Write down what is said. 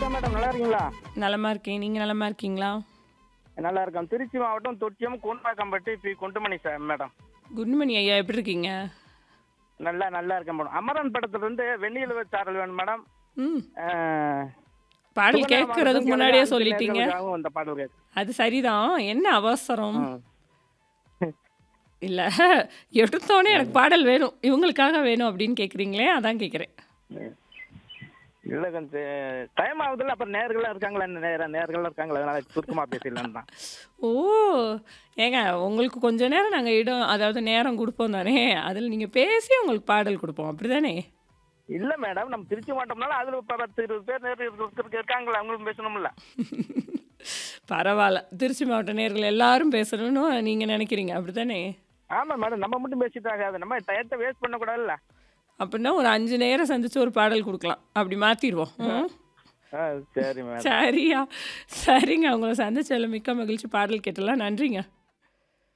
வணக்கம் மேடம் நல்லா இருக்கீங்களா நலமா இருக்கேன் நீங்க நலமா இருக்கீங்களா நல்லா இருக்கேன் திருச்சி மாவட்டம் Thottiyam Koonbakkampatti P Kundumani sir madam good morning ஐயா எப்படி இருக்கீங்க நல்லா நல்லா இருக்கேன் மேடம் அமரன் படத்துல இருந்து வெண்ணிலவ சாரல் வேணும் மேடம் ம் அஹ், பாடல் சுகன்யா கேட்கறதுக்கு மாவட்டம் முன்னாடியே அஞ்சு சொல்லிட்டீங்க நேர்களுக்காகவும் அந்த பாடல் கேட்கு அது சரிதான் என்ன அவசரம் ம். இல்ல எடுத்தோடனே எனக்கு பாடல் வேணும் இவங்களுக்காக வேணும் அப்படின்னு கேக்குறீங்களே அதான் கேக்குறேன் இல்ல கொஞ்சம் டைம் ஆகுதுல்ல அப்புறம் நேர்கள்லாம் இருக்காங்களா நேரம் நேர்கள்லாம் இருக்காங்களா அதனால சுருக்கமா பேசிடலாம் தான் ஓ ஏங்க உங்களுக்கு கொஞ்ச நேரம் நாங்க இடம் அதாவது நேரம் கொடுப்போம் தானே அதில் நீங்க பேசி உங்களுக்கு பாடல் கொடுப்போம் அப்படிதானே இல்ல மேடம் நம்ம திருச்சி மாவட்டம்னால அதுல இப்ப பத்து இருபது பேர் நேரு இருக்கு- இருக்காங்களா அவங்களும் பேசணும்ல பரவாயில்ல திருச்சி மாவட்ட நேர்கள் எல்லாரும் பேசணும்னு நீங்க நினைக்கிறீங்க அப்படிதானே ஆமா மேடம் நம்ம மட்டும் பேசிட்டு ஆகாது நம்ம டயத்தை வேஸ்ட் பண்ணக்கூடாதுல்ல அப்படின்னா ஒரு அஞ்சு நேரம் சந்திச்சு ஒரு பாடல் கொடுக்கலாம் அப்படி மாத்திடுவோம் ம் ஆ சரி மேடம் சரியா சரிங்க உங்களை சந்திச்சதில் மிக்க மகிழ்ச்சி பாடல் கேட்டலாம் நன்றிங்க